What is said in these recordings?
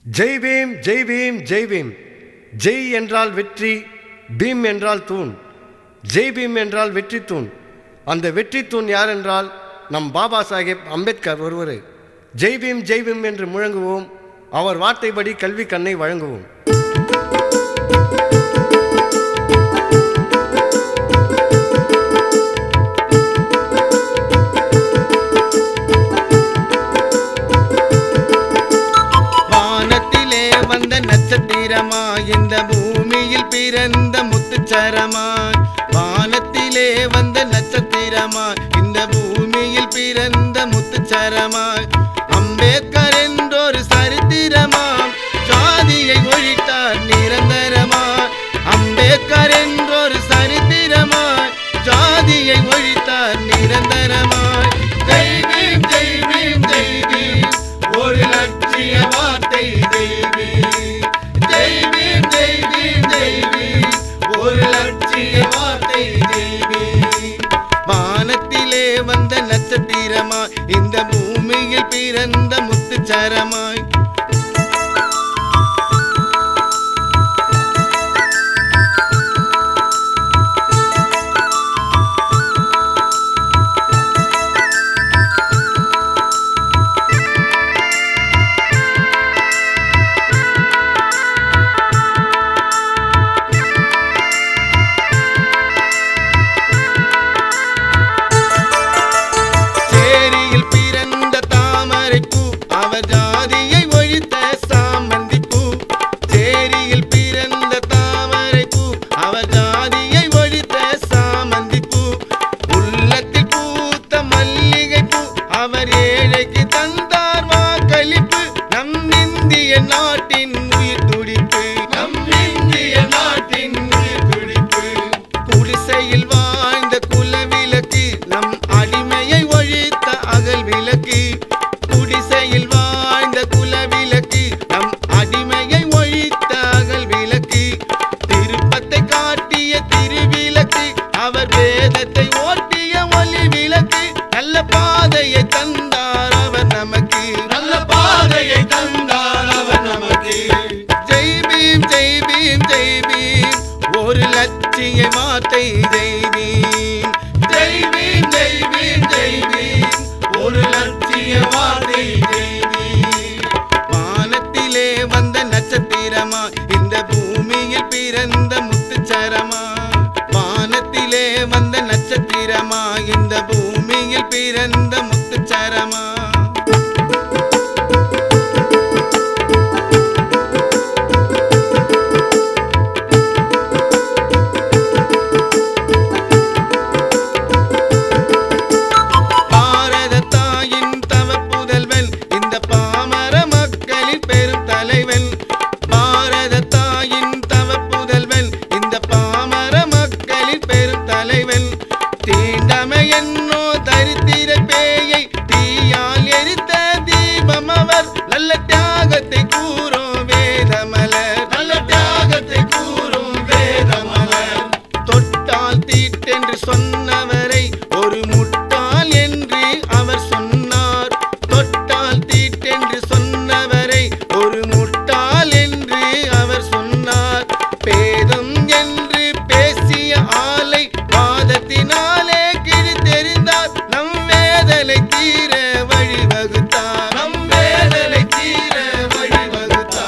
ஜெய் பீம் ஜெய் பீம் ஜெய் பீம் ஜெய் என்றால் வெற்றி பீம் என்றால் தூண் ஜெய் பீம் என்றால் வெற்றி தூண் அந்த வெற்றி தூண் யார் என்றால் நம் பாபா சாஹேப் அம்பேத்கர் ஒருவரே ஜெய் பீம் ஜெய் பீம் என்று முழங்குவோம் அவர் வார்த்தைப்படி கல்வி கண்ணை வழங்குவோம் வானத்திலே வந்த நட்சத்திரமா இந்த பூமியில் பிறந்த முத்துச்சரமாய் வானத்திலே வந்த நட்சத்திரமா இந்த பூமியில் பிறந்த முத்துச்சரமாய் அம்பேத்கர் என்றொரு சரித்திரமாம் ஜாதியை ஒழித்தார் நிரந்தரமாய் அம்பேத்கர் என்றொரு சரித்திரமாய் ஜாதியை ஒழித்தார் நிரந்தரமாய் ஜெய் பீம் ஜெய் பீம் ஜெய் பீம் ஒரு லட்சிய வார்த்தை ஜெய் பீம் ஜெய் பீம் ஜெய் பீம் ஜெய் பீம் ஒரு லட்சிய வார்த்தை ஜெய் பீம் வானத்திலே வந்த நட்சத்திரமாய் இந்த பூமியில் பிறந்த முத்துச்சரமாய் சேரியில் பிறந்த தாமரை பூ அவர் ஜாதியை ஒழித்த சாமந்தி பூ சேரியில் பிறந்த தாமரை பூ அவர் ஜாதியை ஒழித்த சாமந்தி பூ உள்ளத்தில் பூத்த மல்லிகை பூ அவர் ஏழைக்கு தந்தார் வாக்களிப்பு நம் இந்திய நாட்டின் உயிர் துடிப்பு நம் இந்திய நாட்டின் உயிர் துடிப்பு குடிசையில் வாழ்ந்த குலவிளக்கு நம் அடிமையை ஒழித்த அகல் விளக்கு குடிசையில் வாழ்ந்த குலவிளக்கு நம் அடிமையை ஒழித்த அகல் விளக்கு திருப்பத்தை காட்டிய திருவிளக்கு அவர் வேதத்தை ஓட்டிய ஒளி விளக்கு நல்ல பாதையை தந்தார் அவர் நமக்கு நல்ல பாதையை தந்தார் அவர் நமக்கு ஜெய் பீம் ஜெய் பீம் ஜெய் பீம் ஒரு லட்சிய வார்த்தை ஜெய் பீம் ஜெய் பீம் ஜெய் பீம் ஜெய் பீம் ஒரு லட்சிய வார்த்தை ஜெய் பீம் வானத்திலே வந்த நட்சத்திரமா இந்த பூமியில் பிறந்த முத்துச்சரமா வானத்திலே வந்த நட்சத்திரமா இந்த பூமியில் பிறந்த முத்துச்சரமா பாரத தாயின் தவ புதல்வன் இந்த பாமர மக்களின் பெரும் தலைவன் பாரத தாயின் தவ புதல்வன் இந்த பாமர மக்களின் பெரும் தலைவன் தீண்டமை என்னோ தரித்திர பேயை தீயால் எரித்த தீபம் அவர் நல்ல தியாகத்தை கூறும் வேதமலர் நல்ல தியாகத்தை கூறும் வேதமலர் தொட்டால் தீட்டென்று சொன்னவரை ஒரு முட்டாள் என்று அவர் சொன்னார் தொட்டால் தீட்டென்று சொன்னவரை ஒரு முட்டாள் என்று அவர் சொன்னார் பேதம் என்று பேசிய ஆலை வாதத்தினாலே கிழித்தெறிந்தார் நம் வேதனை தீர வழிவகுத்தார் நம் வேதனை தீர வழிவகுத்தார்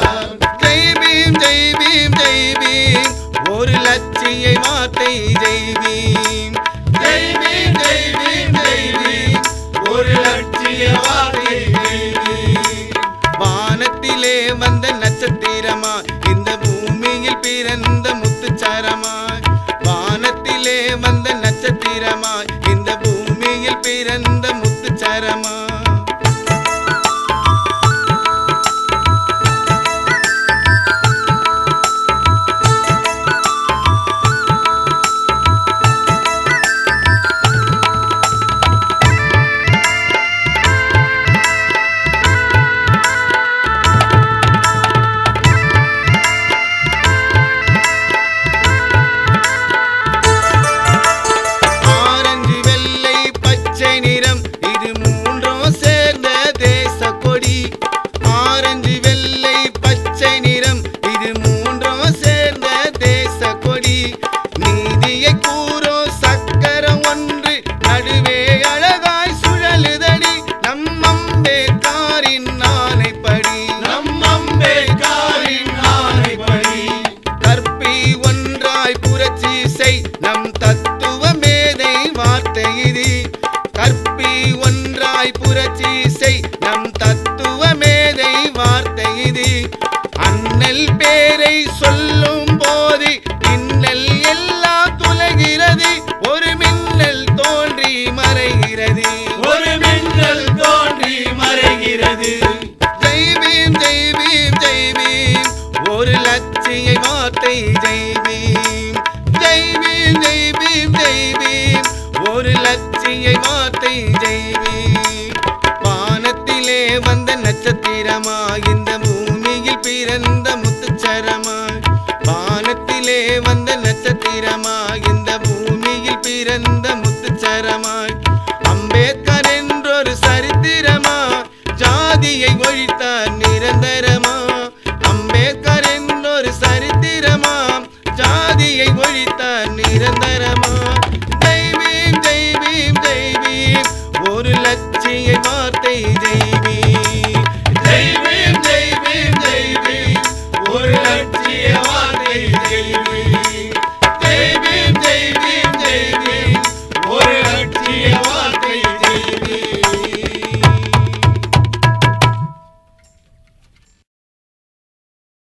வார்த்தை இது அண்ணல் பேரை சொல்லும் போது இன்னல் எல்லாம் துலகிறது ஒரு மின்னல் தோன்றி மறைகிறது ஒரு மின்னல் தோன்றி மறைகிறது ஜெய் பீம் ஜெய் பீம் ஜெய் பீம் ஒரு லட்சிய வார்த்தை ஜெய் பீம் ஜெய் பீம் ஜெய் பீம் ஜெய் பீம் ஒரு லட்சிய வார்த்தை ஜெய் பீம் வானத்திலே வந்த நட்சத்திரமா இந்த பூ